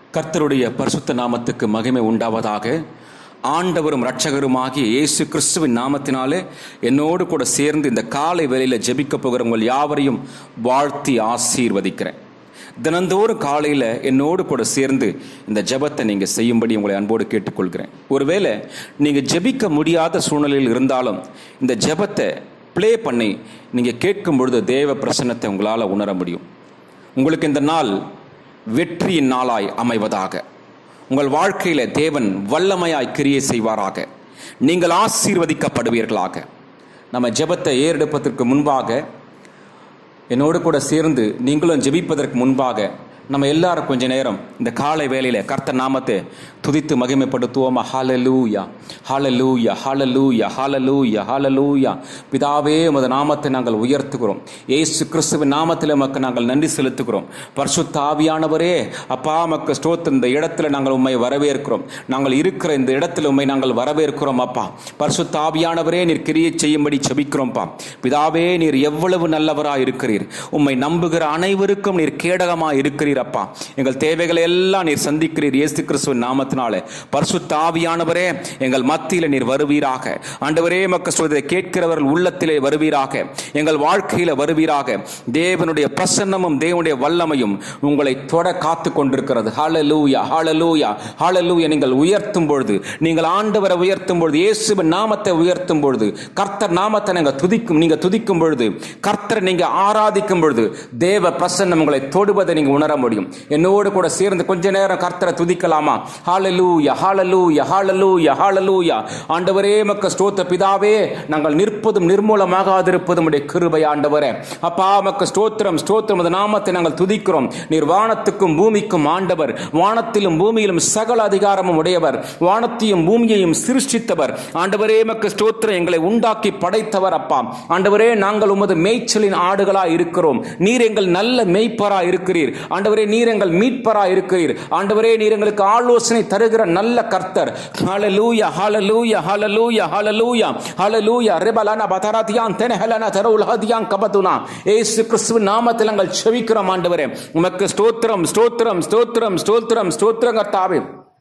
கர்த்தருடைய பரிசுத்த நாமத்துக்கு மகிமை உண்டாவதாக ஆண்டவரும் இரட்சகருமாகிய இயேசு கிறிஸ்துவின் நாமத்தினாலே என்னோடு கூட சேர்ந்து இந்த காலை வேளையில் ஜெபிக்க போகிற உங்கள் யாவரையும் வாழ்த்தி ஆசீர்வதிக்கிறேன் தினந்தோறும் காலையில் என்னோடு கூட சேர்ந்து இந்த ஜெபத்தை நீங்கள் செய்யும்படி உங்களை அன்போடு கேட்டுக்கொள்கிறேன் ஒருவேளை நீங்கள் ஜெபிக்க முடியாத சூழ்நிலையில் இருந்தாலும் இந்த ஜெபத்தை ப்ளே பண்ணி நீங்கள் கேட்கும் பொழுது தேவ பிரசன்னத்தை உங்களால் உணர முடியும் உங்களுக்கு இந்த நாள் வெற்றியின் நாளாய் அமைவதாக உங்கள் வாழ்க்கையில தேவன் வல்லமையாய் கிரியை செய்வாராக நீங்கள் ஆசீர்வதிக்கப்படுவீர்களாக நம்ம ஜெபத்தை ஏறெடுப்பதற்கு முன்பாக என்னோடு கூட சேர்ந்து நீங்களும் ஜெபிப்பதற்கு முன்பாக நம்ம எல்லாரும் கொஞ்ச நேரம் இந்த காலை வேளையில கர்த்தர் நாமத்தை துதித்து மகிமைப்படுத்துவோமா ஹalleluya ஹalleluya ஹalleluya ஹalleluya ஹalleluya பிதாவே உமது நாமத்தை நாங்கள் உயர்த்துகிறோம் இயேசு கிறிஸ்துவின் நாமத்தில் உமக்கு நாங்கள் நன்றி செலுத்துகிறோம் பரிசுத்த ஆவியானவரே அப்பா மக்கு ஸ்தோத்திர இந்த இடத்துல நாங்கள் உம்மை வரவேற்கிறோம் நாங்கள் இருக்கிற இந்த இடத்துல உம்மை நாங்கள் வரவேற்கிறோம் அப்பா பரிசுத்த ஆவியானவரே நீர் கிரியை செய்யும்படி செபிக்கிறோம்ப்பா பிதாவே நீர் எவ்வளவு நல்லவராய் இருக்கிறீர் உம்மை நம்புகிற அனைவருக்கும் நீர் கேடகமாய் இருக்கிறீர் அப்பா எங்கள் தேவைகளை எல்லாம் நீர் சந்திக்கிறீர் இயேசு கிறிஸ்துவின் நாமத்தினாலே பரிசுத்த ஆவியானவரே எங்கள் மத்தியில் நீர் வருவீராக ஆண்டவரே மக்கள் சொல்வதை கேட்கிறவர்கள் உள்ளத்திலே வருவீராக எங்கள் வாழ்க்கையில வருவீராக தேவனுடைய பிரசன்னமும் தேவனுடைய வல்லமையும் உங்களை தொட காத்து கொண்டிருக்கிறது ஹalleluya ஹalleluya ஹalleluya நீங்கள் உயர்த்தும் பொழுது நீங்கள் ஆண்டவரை உயர்த்தும் பொழுது இயேசுவின் நாமத்தை உயர்த்தும் பொழுது கர்த்தர் நாமத்தை நீங்க துதிக்கும் நீங்க துதிக்கும் பொழுது கர்த்தரை நீங்க ஆராதிக்கும் பொழுது தேவ பிரசன்னம் உங்களை தொடுவதை நீங்க உணர முடியும் என்னோடு கூட சேர்ந்து கொஞ்ச நேரம் கர்த்தரை துதிக்கலாமா ஹalleluya ஹalleluya ஹalleluya ஹalleluya ஆண்டவரே மக்க ஸ்தோத்திர பிதாவே நாங்கள் நிற்பதும் நிர்மூலமாகாதிருப்பதும் உடைய கிருபை ஆண்டவரே அப்பா மக்க ஸ்தோத்திரம் ஸ்தோத்திரம் அந்த நாமத்தை நாங்கள் துதிக்கிறோம் நீர் வானத்துக்கும் பூமிக்கும் ஆண்டவர் வானத்திலும் பூமியிலும் சகல அதிகாரமும் உடையவர் வானத்தையும் பூமியையும் சிருஷ்டித்தவர் ஆண்டவரே மக்க ஸ்தோத்திரம் எங்களை உண்டாக்கி படைத்தவர் அப்பா ஆண்டவரே நாங்கள் உமது மேய்ச்சலின் ஆடுகளாய் இருக்கிறோம் நீர் எங்கள் நல்ல மேய்ப்பரா இருக்கிறீர் ஆண்டவரே நீர் எங்கள் மீட்பரா இருக்கிறீர் ஆண்டவரே நீர் எங்களுக்கு ஆலோசனை தருகிற நல்ல கர்த்தர் ஹalleluya ஹalleluya ஹalleluya ஹalleluya ஹalleluya ரெபலானா பதராதியான் தெனஹலனா தரவுலஹதியான் கபதுனா இயேசு கிறிஸ்துவின் நாமத்தில் நாங்கள் செபிக்கிறோம் ஆண்டவரே உமக்கு ஸ்தோத்திரம் ஸ்தோத்திரம் ஸ்தோத்திரம் ஸ்தோத்திரம் ஸ்தோத்திரம் கர்த்தாவே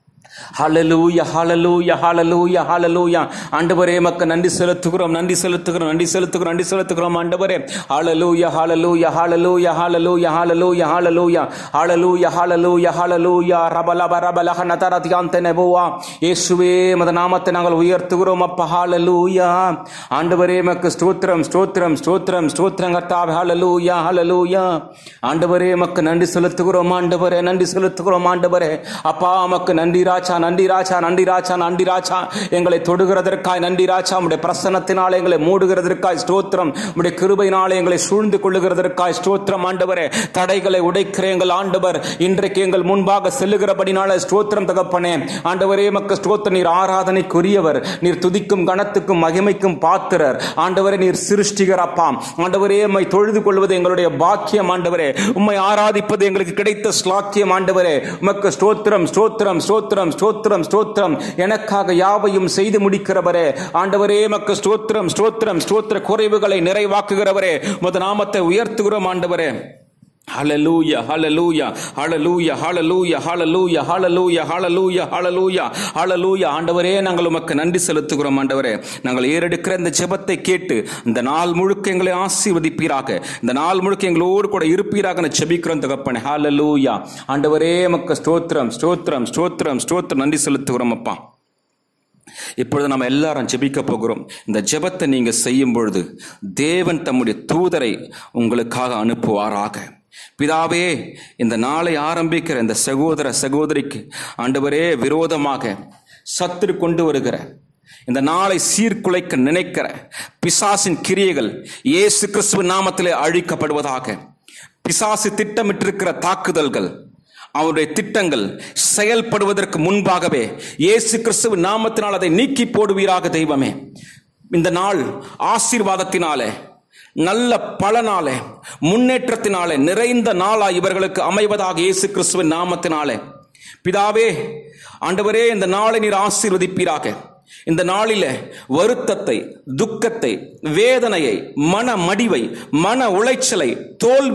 ஹalleluya ஹalleluya ஹalleluya ஹalleluya ஆண்டவரே மக்க நன்றி செலுத்துகிறோம் நன்றி செலுத்துகிறோம் நன்றி செலுத்துகிறோம் நன்றி செலுத்துகிறோம் ஆண்டவரே ஹalleluya ஹalleluya ஹalleluya ஹalleluya ஹalleluya ஹalleluya ஹalleluya ஹalleluya ஹalleluya ரபலப ரபலஹ நதரதியான் தெனபுவா இயேசுவே மத நாமத்தை நாங்கள் உயர்த்துகிறோம் அப்பா ஹalleluya ஆண்டவரே மக்கு ஸ்தோத்திரம் ஸ்தோத்திரம் ஸ்தோத்திரம் ஸ்தோத்திரம் கர்த்தாவே ஹalleluya ஹalleluya ஆண்டவரே மக்கு நன்றி செலுத்துகிறோம் ஆண்டவரே நன்றி செலுத்துகிறோம் ஆண்டவரே அப்பா மக்கு நன்றி ராஜா நன்றி ராஜா நன்றி ராஜா நன்றி ராஜா எங்களை தொடுகிறதற்காய் நன்றி ராஜா உடைய பிரசன்னத்தினாலே எங்களை மூடுகிறதற்காய் ஸ்தோத்திரம் உடைய கிருபையினாலே எங்களை சூழ்ந்து கொள்ளுகிறதற்காய் ஸ்தோத்திரம் ஆண்டவரே தடைகளை உடைக்கிற எங்கள் ஆண்டவர் இன்றைக்கு எங்கள் முன்பாக செல்லுகிறபடினால ஸ்தோத்திரம் தகப்பனே ஆண்டவரே மக்க ஸ்தோத்திர நீர் ஆராதனைக்குரியவர் நீர் துதிக்கும் கணத்துக்கும் மகிமைக்கும் பாத்திரர் ஆண்டவரே நீர் சிருஷ்டிகர் அப்பா ஆண்டவரே உம்மை தொழுது கொள்வது எங்களுடைய பாக்கியம் ஆண்டவரே உம்மை ஆராதிப்பது எங்களுக்கு கிடைத்த ஸ்லாக்கியம் ஆண்டவரே உமக்கு ஸ்தோத்திரம் ஸ்தோத்திரம் ஸ்தோத்திரம் ஸ்தோத்திரம் ஸ்தோத்திரம் எனக்காக யாவையும் செய்து முடிக்கிறவரே ஆண்டவரே மக்கு ஸ்தோத்திரம் ஸ்தோத்திரம் ஸ்தோத்திர குறைவுகளை நிறைவாக்குகிறவரே உமது நாமத்தை உயர்த்துகிறோம் ஆண்டவரே ஹalleluya ஹalleluya ஹalleluya ஹalleluya ஹalleluya ஹalleluya ஹalleluya ஹalleluya ஹalleluya ஆண்டவரே நாங்கள் உமக்கு நன்றி செலுத்துகிறோம் ஆண்டவரே நாங்கள் ஏறெடுக்கிற இந்த ஜெபத்தை கேட்டு இந்த நாள் முழுக்க எங்களை ஆசீர்வதிப்பீராக இந்த நாள் முழுக்க எங்களோடு கூட இருப்பீராக நான் ஜெபிக்கிறோம் தகப்பனே ஹalleluya ஆண்டவரே உமக்கு ஸ்தோத்திரம் ஸ்தோத்திரம் ஸ்தோத்திரம் ஸ்தோத்திரம் நன்றி செலுத்துகிறோம் அப்பா இப்பொழுது நம்ம எல்லாரும் ஜெபிக்க போகிறோம் இந்த ஜெபத்தை நீங்க செய்யும் பொழுது தேவன் தம்முடைய தூதரை உங்களுக்காக அனுப்புவாராக பிதாவே இந்த நாளை ஆரம்பிக்கிற இந்த சகோதர சகோதரிக்கு ஆண்டவரே விரோதமாக சத்துரு கொண்டு வருகிற இந்த நாளை சீர்குலைக்க நினைக்கிற பிசாசின் கிரியைகள் இயேசு கிறிஸ்துவின் நாமத்திலே அழிக்கப்படுவதாக பிசாசு திட்டமிட்டிருக்கிற தாக்குதல்கள் அவருடைய திட்டங்கள் செயல்படுவதற்கு முன்பாகவே இயேசு கிறிஸ்துவின் நாமத்தினால் அதை நீக்கி போடுவீராக தெய்வமே இந்த நாள் ஆசீர்வாதத்தினாலே நல்ல பலனாலே முன்னேற்றத்தினாலே நிறைந்த நாளா இவர்களுக்கு அமைவதாக இயேசு கிறிஸ்துவின் நாமத்தினாலே பிதாவே ஆண்டவரே இந்த நாளை நீர் ஆசீர்வதிப்பீராக இந்த நாளில வருத்தத்தை துக்கத்தை வேதனையை மன மடிவை மன உளைச்சலை தோல்வியை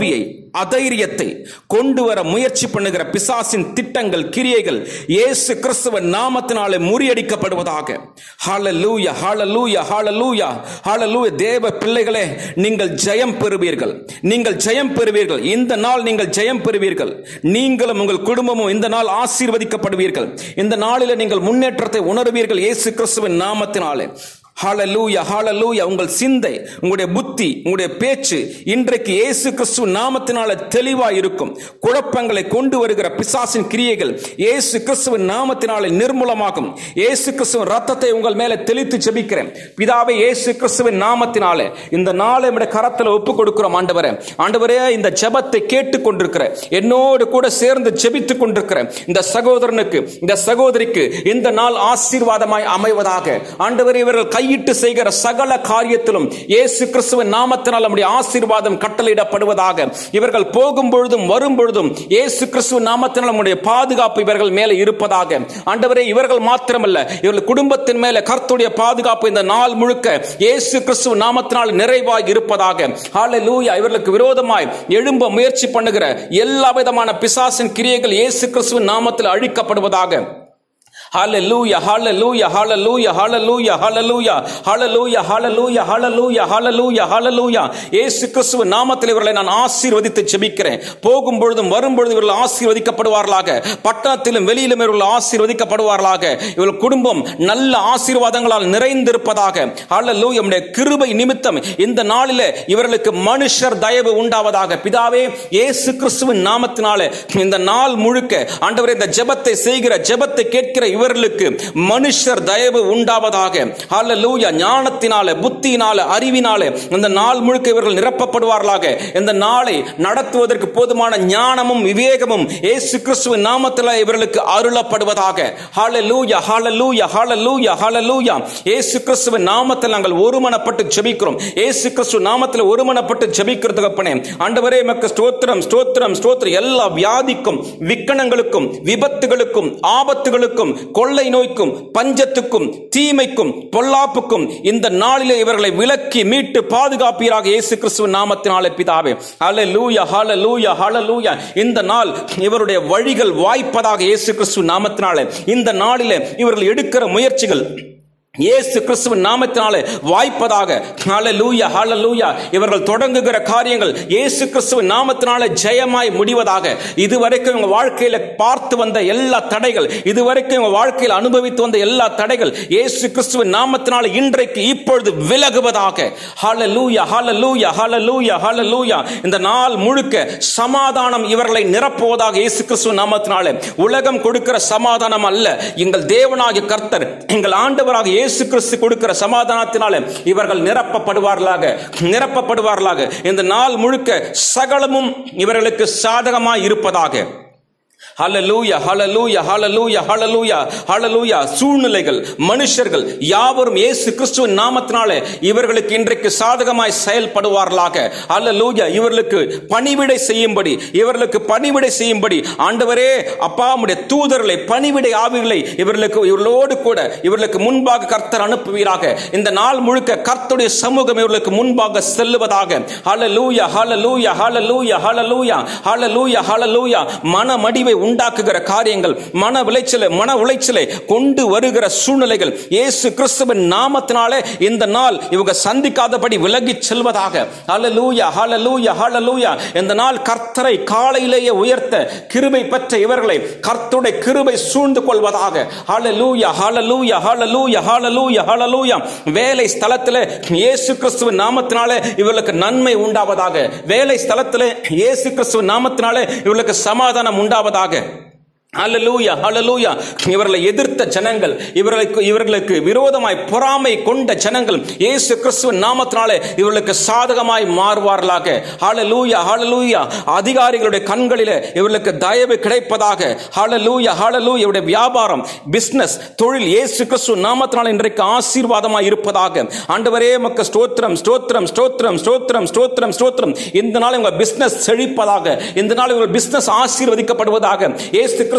அதைரியத்தை கொண்டு வர முயற்சி பண்ணுகிற பிசாசின் திட்டங்கள் கிரியைகள் இயேசு கிறிஸ்துவ நாமத்தினாலே முறியடிக்கப்படுவதாக ஹalleluya ஹalleluya ஹalleluya ஹalleluya தேவ பிள்ளைகளே நீங்கள் ஜெயம் பெறுவீர்கள் நீங்கள் ஜெயம் பெறுவீர்கள் இந்த நாள் நீங்கள் ஜெயம் பெறுவீர்கள் நீங்களும் உங்கள் குடும்பமும் இந்த நாள் ஆசீர்வதிக்கப்படுவீர்கள் இந்த நாளிலே நீங்கள் முன்னேற்றத்தை உணர்வீர்கள் இயேசு கிறிஸ்துவின் நாமத்தினாலே ஹalleluya ஹalleluya உங்கள் சிந்தை உங்களுடைய புத்தி உங்களுடைய பேச்சு இன்றைக்கு இயேசு கிறிஸ்து நாமத்தினால தெளிவாய் இருக்கும் குழப்பங்களை கொண்டு வருகிற பிசாசின் கிரியைகள் இயேசு கிறிஸ்துவின் நாமத்தினாலே நிர்மூலமாகும் இயேசு கிறிஸ்துவின் ரத்தத்தை உங்கள் மேலே தெளித்து ஜெபிக்கிறேன் பிதாவே இயேசு கிறிஸ்துவின் நாமத்தினாலே இந்த நாளை நம்முடைய கரத்தில் ஒப்பு கொடுக்கிறோம் ஆண்டவரே ஆண்டவரே இந்த ஜெபத்தை கேட்டுக் கொண்டிருக்கிற என்னோடு கூட சேர்ந்து ஜெபித்துக் கொண்டிருக்கிற இந்த சகோதரனுக்கு இந்த சகோதரிக்கு இந்த நாள் ஆசீர்வாதமாய் அமைவதாக ஆண்டவரே இவர்கள் கையிட்டு செய்கிற சகல காரியத்திலும் இயேசு கிறிஸ்துவின் நாமத்தினால் நம்முடைய ஆசீர்வாதம் கட்டளையிடப்படுவதாக இவர்கள் போகும் பொழுதும் வரும் பொழுதும் இயேசு கிறிஸ்துவின் நாமத்தினால் நம்முடைய பாதுகாப்பு இவர்கள் மேலே இருப்பதாக ஆண்டவரே இவர்கள் மாத்திரமல்ல இவர்கள் குடும்பத்தின் மேலே கர்த்துடைய பாதுகாப்பு இந்த நாள் முழுக்க இயேசு கிறிஸ்துவ நாமத்தினால் நிறைவாய் இருப்பதாக ஹalleluya இவர்களுக்கு விரோதமாய் எழும்ப முயற்சி பண்ணுகிற எல்லா விதமான பிசாசின் கிரியைகள் இயேசு கிறிஸ்துவின் நாமத்தில் அழிக்கப்படுவதாக Hallelujah, hallelujah, hallelujah, hallelujah, hallelujah, hallelujah, hallelujah, hallelujah, hallelujah, hallelujah. இயேசு கிறிஸ்துவ நாமத்தில் இவர்களை நான் ஆசீர்வதித்து ஜெபிக்கிறேன் போகும் பொழுதும் வரும் பொழுதும் இவர்கள் ஆசீர்வதிக்கப்படுவார்களாக பட்டணத்திலும் வெளியிலும் இவர்கள் ஆசீர்வதிக்கப்படுவார்களாக இவர்கள் குடும்பம் நல்ல ஆசீர்வாதங்களால் நிறைந்திருப்பதாக ஹalleluya நம்முடைய கிருபை நிமித்தம் இந்த நாளிலே இவர்களுக்கு மனுஷர் தயவு உண்டாவதாக பிதாவே இயேசு கிறிஸ்துவின் நாமத்தினாலே இந்த நாள் முழுக்க ஆண்டவரே இந்த ஜெபத்தை செய்கிற ஜெபத்தை கேட்கிற இவர்களுக்கு மனுஷர் தயவு உண்டாவதாக ஹalleluya ஞானத்தினால புத்தியினால அறிவினால இந்த நாள் முழுக்க இவர்கள் நிரப்பப்படுவார்களாக இந்த நாளை நடத்துவதற்கு போதுமான ஞானமும் விவேகமும் இயேசு கிறிஸ்துவின் நாமத்தில் இவர்களுக்கு அருளப்படுவதாக ஹalleluya ஹalleluya ஹalleluya ஹalleluya இயேசு கிறிஸ்துவின் நாமத்தில் நாங்கள் ஒருமனப்பட்டு ஜெபிக்கிறோம் இயேசு கிறிஸ்து நாமத்தில் ஒருமனப்பட்டு ஜெபிக்கிறது அப்பனே ஆண்டவரே மக்க ஸ்தோத்திரம் ஸ்தோத்திரம் ஸ்தோத்திரம் எல்லா வியாதிக்கும் விக்கணங்களுக்கும் விபத்துகளுக்கும் ஆபத்துகளுக்கும் கொள்ளை நோய்க்கும் பஞ்சத்துக்கும் தீமைக்கும் பொல்லாப்புக்கும் இந்த நாளிலே இவர்களை விலக்கி மீட்டு பாதுகாப்பீராக இயேசு கிறிஸ்துவின் நாமத்தினாலே பிதாவே ஹalleluya ஹalleluya ஹalleluya இந்த நாள் இவருடைய வழிகள் வாய்ப்பதாக இயேசு கிறிஸ்து நாமத்தினாலே இந்த நாளிலே இவர்கள் எடுக்கிற முயற்சிகள் இயேசு கிறிஸ்துவின் நாமத்தினாலே வாய்ப்பதாக ஹalleluya ஹalleluya இவர்கள் தொடங்குகிற காரியங்கள் இயேசு கிறிஸ்துவின் நாமத்தினாலே ஜெயமாய் முடிவதாக இதுவரைக்கும் உங்க வாழ்க்கையில பார்த்து வந்த எல்லா தடைகள் இதுவரைக்கும் உங்க வாழ்க்கையில் அனுபவித்து வந்த எல்லா தடைகள் இயேசு கிறிஸ்துவின் நாமத்தினாலே இன்றைக்கு இப்பொழுது விலகுவதாக ஹalleluya ஹalleluya ஹalleluya ஹalleluya இந்த நாள் முழுக்க சமாதானம் இவர்களை நிரப்புவதாக இயேசு கிறிஸ்துவின் நாமத்தினாலே உலகம் கொடுக்கிற சமாதானம் அல்ல எங்கள் தேவனாகிய கர்த்தர் எங்கள் ஆண்டவராக இயேசு கிறிஸ்து கொடுக்கிற சமாதானத்தினால இவர்கள் நிரப்பப்படுவார்களாக நிரப்பப்படுவார்களாக இந்த நாள் முழுக்க சகலமும் இவர்களுக்கு சாதகமாய் இருப்பதாக ஹalleluya ஹalleluya ஹalleluya ஹalleluya ஹalleluya சூழ்நிலைகள் மனுஷர்கள் யாவரும் இயேசு கிறிஸ்துவின் நாமத்தினாலே இவர்களுக்கு இன்றைக்கு சாதகமாய் செயல்படுவார்களாக ஹalleluya இவர்களுக்கு பணிவிடை செய்யும்படி இவர்களுக்கு பணிவிடை செய்யும்படி ஆண்டவரே அப்பா உம்முடைய தூதர்களை பணிவிடை ஆவிகளை இவர்களுக்கு இவர்களோடு கூட இவர்களுக்கு முன்பாக கர்த்தர் அனுப்புவீராக இந்த நாள் முழுக்க கர்த்தருடைய சமூகம் இவர்களுக்கு முன்பாக செல்லுவதாக ஹalleluya ஹalleluya ஹalleluya ஹalleluya ஹalleluya ஹalleluya மனமடிவை உண்டாக்குகிற காரியங்கள் மன விளைச்சலை மன உளைச்சலை கொண்டு வருகிற சூழ்நிலைகள் இயேசு கிறிஸ்துவின் நாமத்தினாலே இந்த நாள் இவங்க சந்திக்காதபடி விலகி செல்வதாக ஹalleluya ஹalleluya ஹalleluya இந்த நாள் கர்த்தரை காலையிலேயே உயர்த்த கிருபை பெற்ற இவர்களை கர்த்தருடைய கிருபை சூழ்ந்து கொள்வதாக ஹalleluya ஹalleluya ஹalleluya ஹalleluya ஹalleluya வேலை ஸ்தலத்திலே இயேசு கிறிஸ்துவின் நாமத்தினாலே இவர்களுக்கு நன்மை உண்டாவதாக வேலை ஸ்தலத்திலே இயேசு கிறிஸ்துவின் நாமத்தினாலே இவர்களுக்கு சமாதானம் உண்டாவதாக ஹalleluya ஹalleluya இவர்களை எதிர்த்த ஜனங்கள் இவர்களுக்கு இவர்களுக்கு விரோதமாய் பொறாமை கொண்ட ஜனங்கள் இயேசு கிறிஸ்துவின் நாமத்தினாலே இவர்களுக்கு சாதகமாய் மாறுவார்களாக ஹalleluya ஹalleluya அதிகாரிகளுடைய கண்களிலே இவர்களுக்கு தயவு கிடைப்பதாக ஹalleluya ஹalleluya இவருடைய வியாபாரம் பிசினஸ் தொழில் இயேசு கிறிஸ்து நாமத்தினாலே இன்றைக்கு ஆசீர்வாதமாய் இருப்பதாக ஆண்டவரே மக்க ஸ்தோத்திரம் ஸ்தோத்திரம் ஸ்தோத்திரம் ஸ்தோத்திரம் ஸ்தோத்திரம் ஸ்தோத்திரம் இந்த நாள் உங்க பிசினஸ் செழிப்பதாக இந்த நாள் உங்கள் பிசினஸ் ஆசீர்வதிக்கப்படுவதாக இயேசு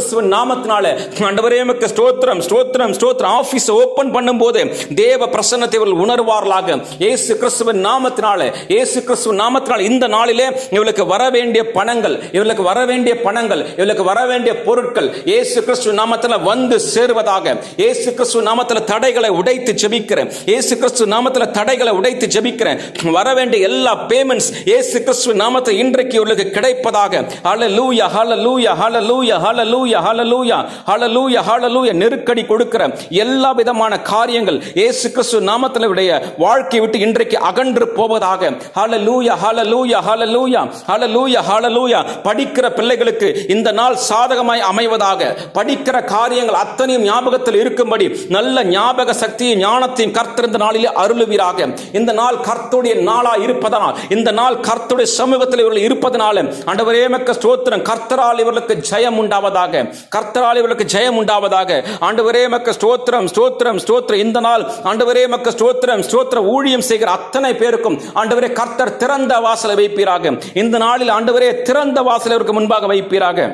கிறிஸ்துவின் நாமத்தினால ஆண்டவரே எமக்கு ஸ்தோத்திரம் ஸ்தோத்திரம் ஸ்தோத்திரம் ஆபீஸ் ஓபன் பண்ணும்போது தேவ பிரசன்னத்தை இவர்கள் உணர்வார்களாக இயேசு கிறிஸ்துவின் நாமத்தினால இயேசு கிறிஸ்துவின் நாமத்தினால இந்த நாளிலே இவளுக்கு வர வேண்டிய பணங்கள் இவளுக்கு வர வேண்டிய பணங்கள் இவளுக்கு வர வேண்டிய பொருட்கள் இயேசு கிறிஸ்துவின் நாமத்தில் வந்து சேருவதாக இயேசு கிறிஸ்துவின் நாமத்தில் தடைகளை உடைத்து ஜெபிக்கிறேன் இயேசு கிறிஸ்து நாமத்தில் தடைகளை உடைத்து ஜெபிக்கிறேன் வர வேண்டிய எல்லா பேமெண்ட்ஸ் இயேசு கிறிஸ்து நாமத்தை இன்றைக்கு இவர்களுக்கு கிடைப்பதாக ஹalleluya ஹalleluya ஹalleluya ஹalleluya ஹalleluya ஹalleluya ஹalleluya நெருக்கடி கொடுக்கிற எல்லா விதமான காரியங்கள் இயேசு கிறிஸ்து நாமத்தில் உடைய வாழ்க்கை விட்டு இன்றைக்கு அகன்று போவதாக ஹalleluya ஹalleluya ஹalleluya ஹalleluya ஹalleluya படிக்கிற பிள்ளைகளுக்கு இந்த நாள் சாதகமாய் அமைவதாக படிக்கிற காரியங்கள் அத்தனையும் ஞாபகத்தில் இருக்கும்படி நல்ல ஞாபக சக்தியை ஞானத்தையும் கர்த்தர் இந்த நாளிலே அருளுவீராக இந்த நாள் கர்த்தருடைய நாளா இருப்பதனால் இந்த நாள் கர்த்தருடைய சமூகத்தில் இவர்கள் இருப்பதனால ஆண்டவரே மக்க ஸ்தோத்திரம் கர்த்தரால் இவர்களுக்கு ஜெயம் உண்டாவதாக கர்த்தரால் இவர்களுக்கு ஜெயம் உண்டாவதாக ஆண்டவரே மக்க ஸ்தோத்திரம் ஸ்தோத்திரம் ஸ்தோத்திரம் இந்த நாள் ஆண்டவரே மக்க ஸ்தோத்திரம் ஸ்தோத்திரம் ஊழியம் செய்கிற அத்தனை பேருக்கும் ஆண்டவரே கர்த்தர் திறந்த வாசலை வைப்பீராக இந்த நாளில் ஆண்டவரே திறந்த வாசலை இவருக்கு முன்பாக வைப்பீராக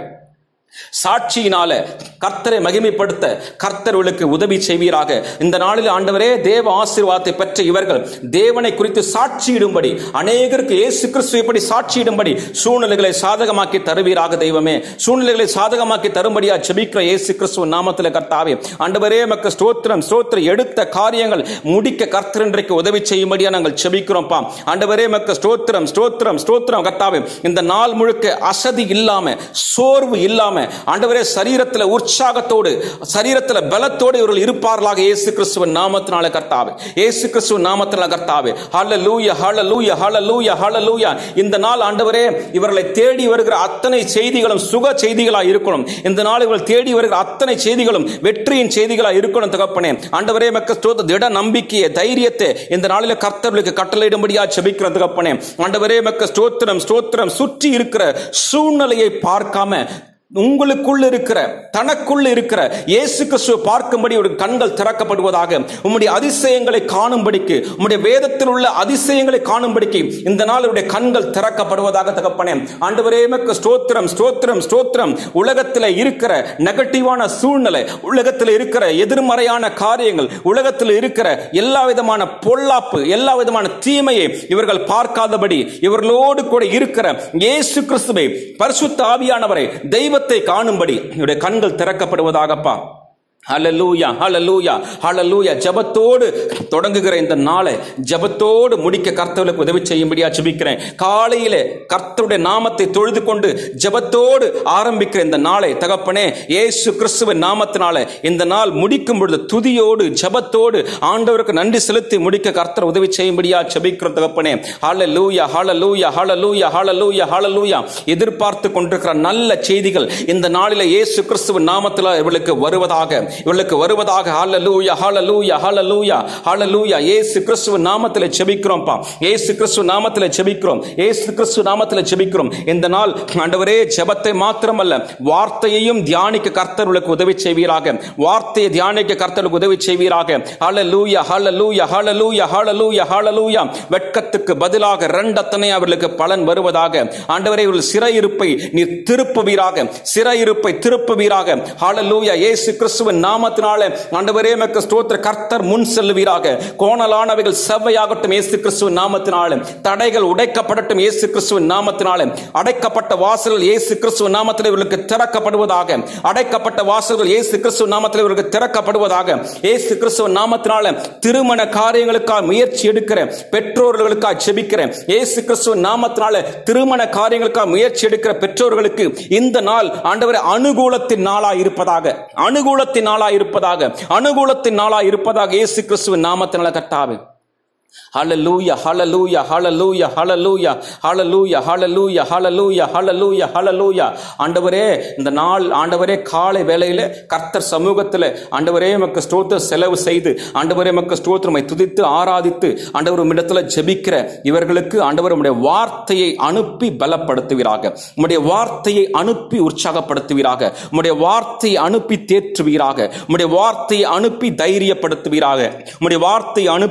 சாட்சியினால கர்த்தரை மகிமைப்படுத்த கர்த்தர்களுக்கு உதவி செய்வீராக இந்த நாளில் ஆண்டவரே தேவ ஆசீர்வாதத்தை பெற்ற இவர்கள் தேவனை குறித்து சாட்சியிடும்படி அநேகருக்கு இயேசு கிறிஸ்து இப்படி சாட்சியிடும்படி சூழ்நிலைகளை சாதகமாக்கி தருவீராக தெய்வமே சூழ்நிலைகளை சாதகமாக்கி தரும்படியா ஜெபிக்கிற இயேசு கிறிஸ்துவ நாமத்தில் கர்த்தாவே ஆண்டவரே மக்க ஸ்தோத்திரம் ஸ்தோத்திரம் எடுத்த காரியங்கள் முடிக்க கர்த்தர் இன்றைக்கு உதவி செய்யும்படியா நாங்கள் ஜெபிக்கிறோம்ப்பா ஆண்டவரே மக்க ஸ்தோத்திரம் ஸ்தோத்திரம் ஸ்தோத்திரம் கர்த்தாவே இந்த நாள் முழுக்க அசதி இல்லாம சோர்வு இல்லாம ஆண்டவரே சரீரத்தில் உற்சாகத்தோடு சரீரத்தில் பலத்தோடு இவர்கள் இருப்பார்களாக இயேசு கிறிஸ்துவின் நாமத்தினால கர்த்தாவே இயேசு கிறிஸ்துவின் நாமத்தினால கர்த்தாவே ஹalleluya ஹalleluya ஹalleluya ஹalleluya இந்த நாள் ஆண்டவரே இவர்களை தேடி வருகிற அத்தனை செய்திகளும் சுக செய்திகளா இருக்கணும் இந்த நாள் இவர்கள் தேடி வருகிற அத்தனை செய்திகளும் வெற்றியின் செய்திகளா இருக்கணும் தகப்பனே ஆண்டவரே மக்க ஸ்தோத்த திட நம்பிக்கையை தைரியத்தை இந்த நாளில் கர்த்தர்களுக்கு கட்டளையிடும்படியா செபிக்கிற தகப்பனே ஆண்டவரே மக்க ஸ்தோத்திரம் ஸ்தோத்திரம் சுற்றி இருக்கிற சூழ்நிலையை பார்க்காம உங்களுக்குள் இருக்கிற தனக்குள் இருக்கிற இயேசு கிறிஸ்துவை பார்க்கும்படி ஒரு கண்கள் திறக்கப்படுவதாக உம்முடைய அதிசயங்களை காணும்படிக்கு உம்முடைய வேதத்தில் உள்ள அதிசயங்களை காணும்படிக்கு இந்த நாள் உடைய கண்கள் திறக்கப்படுவதாக தகப்பனே ஆண்டவரே எமக்கு ஸ்தோத்திரம் ஸ்தோத்திரம் ஸ்தோத்திரம் உலகத்தில் இருக்கிற நெகட்டிவான சூழ்நிலை உலகத்தில் இருக்கிற எதிர்மறையான காரியங்கள் உலகத்தில் இருக்கிற எல்லா விதமான பொல்லாப்பு எல்லா விதமான தீமையை இவர்கள் பார்க்காதபடி இவர்களோடு கூட இருக்கிற இயேசு கிறிஸ்துவை பரிசுத்த ஆவியானவரை தெய்வத்தை காணும்படி இவருடைய கண்கள் திறக்கப்படுவதாகப்பா ஹalleluya ஹalleluya ஹalleluya ஜெபத்தோடு தொடங்குகிற இந்த நாளை ஜெபத்தோடு முடிக்க கர்த்தர்களுக்கு உதவி செய்யும்படியா ஜெபிக்கிறேன் காலையிலே கர்த்தருடைய நாமத்தை தொழுது கொண்டு ஜெபத்தோடு ஆரம்பிக்கிற இந்த நாளை தகப்பனே இயேசு கிறிஸ்துவின் நாமத்தினால இந்த நாள் முடிக்கும் பொழுது துதியோடு ஜெபத்தோடு ஆண்டவருக்கு நன்றி செலுத்தி முடிக்க கர்த்தர் உதவி செய்யும்படியா ஜெபிக்கிற தகப்பனே ஹalleluya ஹalleluya ஹalleluya ஹalleluya ஹalleluya எதிர்பார்த்து கொண்டிருக்கிற நல்ல செய்திகள் இந்த நாளிலே இயேசு கிறிஸ்துவின் நாமத்தில் இவளுக்கு வருவதாக இவளுக்கு வருவதாக ஹalleluya ஹalleluya ஹalleluya ஹalleluya இயேசு கிறிஸ்துவின் நாமத்தில் ஜெபிக்கிறோம்ப்பா இயேசு கிறிஸ்து நாமத்தில் ஜெபிக்கிறோம் இயேசு கிறிஸ்து நாமத்தில் ஜெபிக்கிறோம் இந்த நாள் ஆண்டவரே ஜெபத்தை மாத்திரமல்ல வார்த்தையையும் தியானிக்க கர்த்தர்களுக்கு உதவி செய்வீராக வார்த்தையை தியானிக்க கர்த்தர்களுக்கு உதவி செய்வீராக ஹalleluya ஹalleluya ஹalleluya ஹalleluya ஹalleluya வெட்கத்துக்கு பதிலாக ரெண்டத்தனை அவர்களுக்கு பலன் வருவதாக ஆண்டவரே இவர்கள் சிறையிருப்பை நீ திருப்புவீராக சிறையிருப்பை திருப்புவீராக ஹalleluya இயேசு கிறிஸ்துவின் நாமத்தினாலே ஆண்டவரே மக்க ஸ்தோத்திர கர்த்தர் முன் செல்லுவீராக கோணலானவைகள் செவ்வையாகட்டும் இயேசு கிறிஸ்துவின் நாமத்தினாலே தடைகள் உடைக்கப்படட்டும் இயேசு கிறிஸ்துவின் நாமத்தினாலே அடைக்கப்பட்ட வாசல்கள் இயேசு கிறிஸ்துவின் நாமத்தில் இவர்களுக்கு திறக்கப்படுவதாக அடைக்கப்பட்ட வாசல்கள் இயேசு கிறிஸ்துவின் நாமத்தில் இவர்களுக்கு திறக்கப்படுவதாக இயேசு கிறிஸ்துவின் நாமத்தினால திருமண காரியங்களுக்காக முயற்சி எடுக்கிற பெற்றோர்களுக்காக செபிக்கிறேன் இயேசு கிறிஸ்துவின் நாமத்தினால திருமண காரியங்களுக்காக முயற்சி எடுக்கிற பெற்றோர்களுக்கு இந்த நாள் ஆண்டவரே அனுகூலத்தின் நாளா இருப்பதாக அனுகூலத்தின் நாளா இருப்பதாக அனுகூலத்தின் நாளா இருப்பதாக இயேசு கிறிஸ்துவின் நாமத்தினால கட்டாவே ஹalleluya ஹalleluya ஹalleluya ஹalleluya ஹalleluya ஹalleluya ஹalleluya ஹalleluya ஹalleluya ஆண்டவரே இந்த நாள் ஆண்டவரே காலை வேளையில கர்த்தர் சமூகத்தில் ஆண்டவரே மக்க ஸ்தோத்திர செலவு செய்து ஆண்டவரே மக்க ஸ்தோத்திரமை துதித்து ஆராதித்து ஆண்டவர் இடத்துல ஜெபிக்கிற இவர்களுக்கு ஆண்டவர் உம்முடைய வார்த்தையை அனுப்பி பலப்படுத்துவீராக உம்முடைய வார்த்தையை அனுப்பி உற்சாகப்படுத்துவீராக உம்முடைய வார்த்தையை அனுப்பி தேற்றுவீராக உம்முடைய வார்த்தையை அனுப்பி தைரியப்படுத்துவீராக உம்முடைய வார்த்தையை அனுப்பி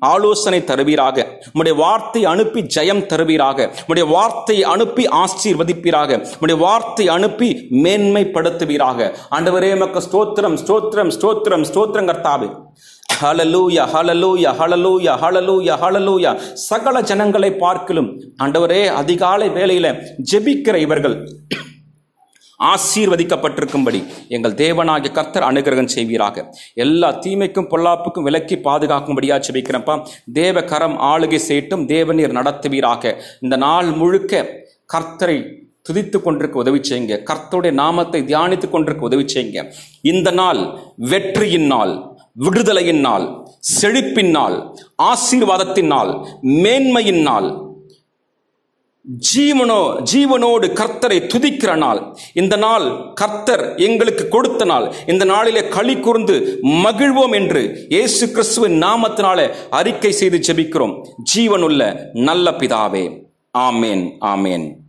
ஆலோசனை தருவீராக உம்முடைய வார்த்தை அனுப்பி ஜெயம் தருவீராக உம்முடைய வார்த்தை அனுப்பி ஆசீர்வதிப்பீராக உம்முடைய வார்த்தை அனுப்பி மேன்மைப்படுத்துவீராக ஆண்டவரே மக்க ஸ்தோத்திரம் ஸ்தோத்திரம் ஸ்தோத்திரம் ஸ்தோத்திரம் கர்த்தாவே hallelujah hallelujah hallelujah hallelujah hallelujah சகல ஜனங்களை பார்க்கலும் ஆண்டவரே அதிகாலை வேளையில ஜெபிக்கிற இவர்கள் ஆசீர்வதிக்கப்பட்டிருக்கும்படி எங்கள் தேவனாகிய கர்த்தர் அனுகிரகம் செய்வீராக எல்லா தீமைக்கும் பொல்லாப்புக்கும் விலக்கி பாதுகாக்கும்படியா ஜெபிக்கிறப்பா தேவ கரம் ஆளுகை செய்யட்டும் தேவநீர் நடத்துவீராக இந்த நாள் முழுக்க கர்த்தரை துதித்து கொண்டிருக்க உதவி செய்யுங்க கர்த்தருடைய நாமத்தை தியானித்துக் கொண்டிருக்க உதவி செய்யுங்க இந்த நாள் வெற்றியின் நாள் விடுதலையின் நாள் செழிப்பின் நாள் ஆசீர்வாதத்தின் நாள் மேன்மையின் நாள் ஜீவனோ ஜீவனோடு கர்த்தரை துதிக்கிற நாள் இந்த நாள் கர்த்தர் எங்களுக்கு கொடுத்த நாள் இந்த நாளிலே களி கூர்ந்து மகிழ்வோம் என்று இயேசு கிறிஸ்துவின் நாமத்தினாலே அறிக்கை செய்து ஜெபிக்கிறோம் ஜீவனுள்ள நல்ல பிதாவே ஆமேன் ஆமேன்